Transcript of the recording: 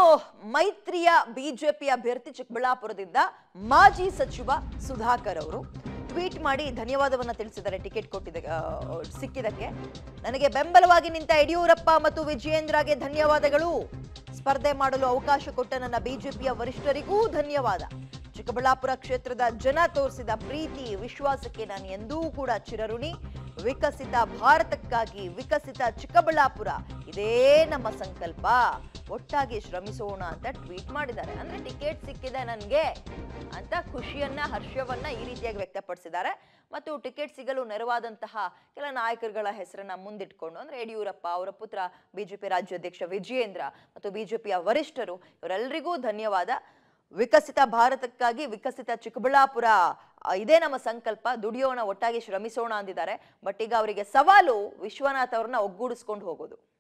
ಮೈತ್ರಿಯ ಬಿಜೆಪಿ ಅಭ್ಯರ್ಥಿ ಚಿಕ್ಕಬಳ್ಳಾಪುರದಿಂದ ಮಾಜಿ ಸಚಿವ ಸುಧಾಕರ್ ಅವರು ಟ್ವೀಟ್ ಮಾಡಿ ಧನ್ಯವಾದವನ್ನ ತಿಳಿಸಿದ್ದಾರೆ ಟಿಕೆಟ್ ಕೊಟ್ಟಿದ್ದ ಆ, ಸಿಕ್ಕಿದ್ದಕ್ಕೆ ನನಗೆ ಬೆಂಬಲವಾಗಿ ನಿಂತ ಯಡಿಯೂರಪ್ಪ ಮತ್ತು ವಿಜಯೇಂದ್ರಗೆ ಧನ್ಯವಾದಗಳು ಸ್ಪರ್ಧೆ ಮಾಡಲು ಅವಕಾಶ ಕೊಟ್ಟ ನನ್ನ ಬಿಜೆಪಿಯ ವರಿಷ್ಠರಿಗೂ ಧನ್ಯವಾದ ಚಿಕ್ಕಬಳ್ಳಾಪುರ ಕ್ಷೇತ್ರದ ಜನ ತೋರಿಸಿದ ಪ್ರೀತಿ ವಿಶ್ವಾಸಕ್ಕೆ ನಾನು ಎಂದೂ ಕೂಡ ಚಿರಋಣಿ ವಿಕಸಿತ ಭಾರತಕ್ಕಾಗಿ ವಿಕಸಿತ ಚಿಕ್ಕಬಳ್ಳಾಪುರ ಇದೇ ನಮ್ಮ ಸಂಕಲ್ಪ ಒಟ್ಟಾಗಿ ಶ್ರಮಿಸೋಣ ಅಂತ ಟ್ವೀಟ್ ಮಾಡಿದ್ದಾರೆ ಅಂದ್ರೆ ಟಿಕೆಟ್ ಸಿಕ್ಕಿದೆ ನನಗೆ ಅಂತ ಖುಷಿಯನ್ನ ಹರ್ಷವನ್ನ ಈ ರೀತಿಯಾಗಿ ವ್ಯಕ್ತಪಡಿಸಿದ್ದಾರೆ ಮತ್ತು ಟಿಕೆಟ್ ಸಿಗಲು ನೆರವಾದಂತಹ ಕೆಲ ನಾಯಕರುಗಳ ಹೆಸರನ್ನ ಮುಂದಿಟ್ಕೊಂಡು ಅಂದ್ರೆ ಯಡಿಯೂರಪ್ಪ ಅವರ ಪುತ್ರ ಬಿಜೆಪಿ ರಾಜ್ಯಾಧ್ಯಕ್ಷ ವಿಜಯೇಂದ್ರ ಮತ್ತು ಬಿಜೆಪಿಯ ವರಿಷ್ಠರು ಇವರೆಲ್ಲರಿಗೂ ಧನ್ಯವಾದ ವಿಕಸಿತ ಭಾರತಕ್ಕಾಗಿ ವಿಕಸಿತ ಚಿಕ್ಕಬಳ್ಳಾಪುರ ಆ, ಇದೇ ನಮ್ಮ ಸಂಕಲ್ಪ ದುಡಿಯೋಣ ಒಟ್ಟಾಗಿ ಶ್ರಮಿಸೋಣ ಅಂದಿದ್ದಾರೆ ಬಟ್ ಈಗ ಅವರಿಗೆ ಸವಾಲು ವಿಶ್ವನಾಥ್ ಅವ್ರನ್ನ ಒಗ್ಗೂಡಿಸ್ಕೊಂಡು ಹೋಗೋದು